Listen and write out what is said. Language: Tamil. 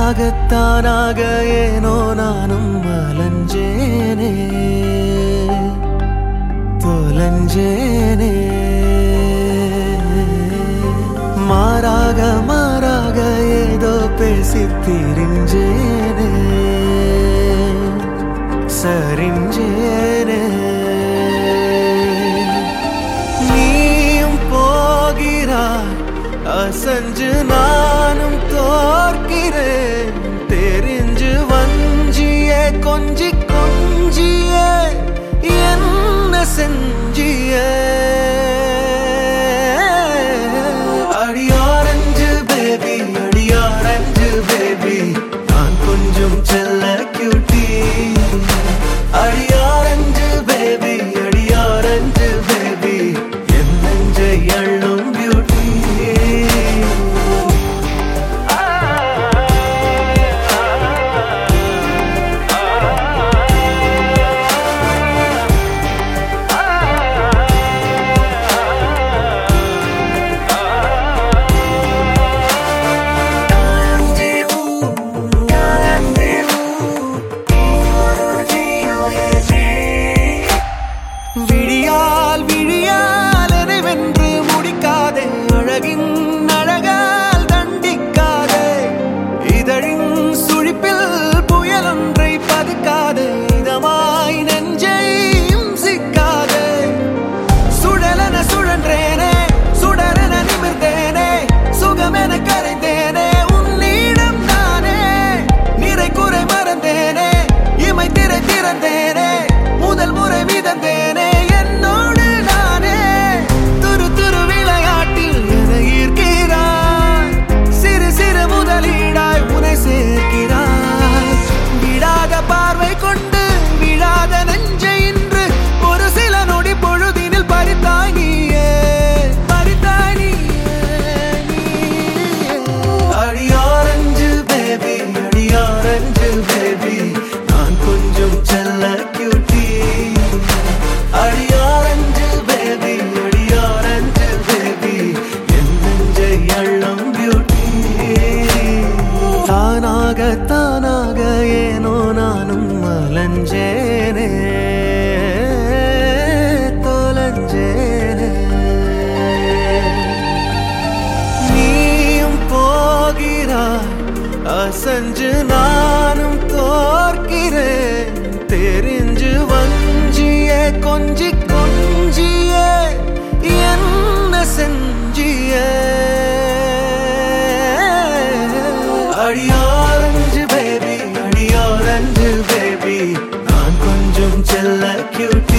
தானாகத்தானாக ஏனோ நானும் அலைஞ்சேனே தொலைஞ்சேனே மாறாக மாறாக ஏதோ பேசி திரிஞ்சேனே சரிஞ்சேனே நீயும் போகிறாய் அசஞ்சு நானும் தோற்கிறேன் தெரிஞ்சு வஞ்சியே கொஞ்சி கொஞ்சியே என்ன செஞ்சியே அடியாரஞ்சு பேபி அடியாரஞ்சு பேபி நான் கொஞ்சம் செல்ல கியூட்டி அடியாரஞ்சு பேபி அடியாரஞ்சு பேபி என் நெஞ்சை அள்ளும் பியூட்டி விழியால் விழியால் எதை வென்று முடிக்காதே அழகின் அழகால் தண்டிக்காதே இதழின் சுழிப்பில் புயலொன்றை பதுக்காதே இதமாய் நெஞ்சை சிக்காதே சுழலென சுழன்றேனே சுடரென நிமிர்ந்தேனே சுகமென கரைந்தேனே உன்னிடம் நானே நிறை குறை மறந்தேனே இமை திரை திறந்தேனே முதல் முறை மிதந்தேனே என்னோடு நானே துரு துரு விளையாட்டில் என ஈர்க்கிறாய் சிறு சிறு முதலீடாய் உனை சேர்க்கிறாய் விடாத பார்வை கொண்டு விழாத நெஞ்சை இன்று ஒரு சில நொடி பொழுதினில் பறித்தாய் நீயே பறித்தாய் நீயே நீயே. அடியாரஞ்சு பேபி அடியாரஞ்சு பேபி நான் கொஞ்சம் செல்ல கியூட்டி அடியாரஞ்சு பேபி அடியாரஞ்சு பேபி என் நெஞ்சை அள்ளம் பியூட்டி தானாக தானாக ஏனோ நானும் அலைஞ்சேனே தொலைஞ்சேனே நீயும் போகிறாய் அசஞ்சு நானும் தோற்கிறேன் தெரிஞ்சு வஞ்சியே கொஞ்சி கொஞ்சியே என்ன செஞ்சியே அடியாரஞ்சு பேபி அடியாரஞ்சு பேபி நான் கொஞ்சம் செல்ல கியூட்டி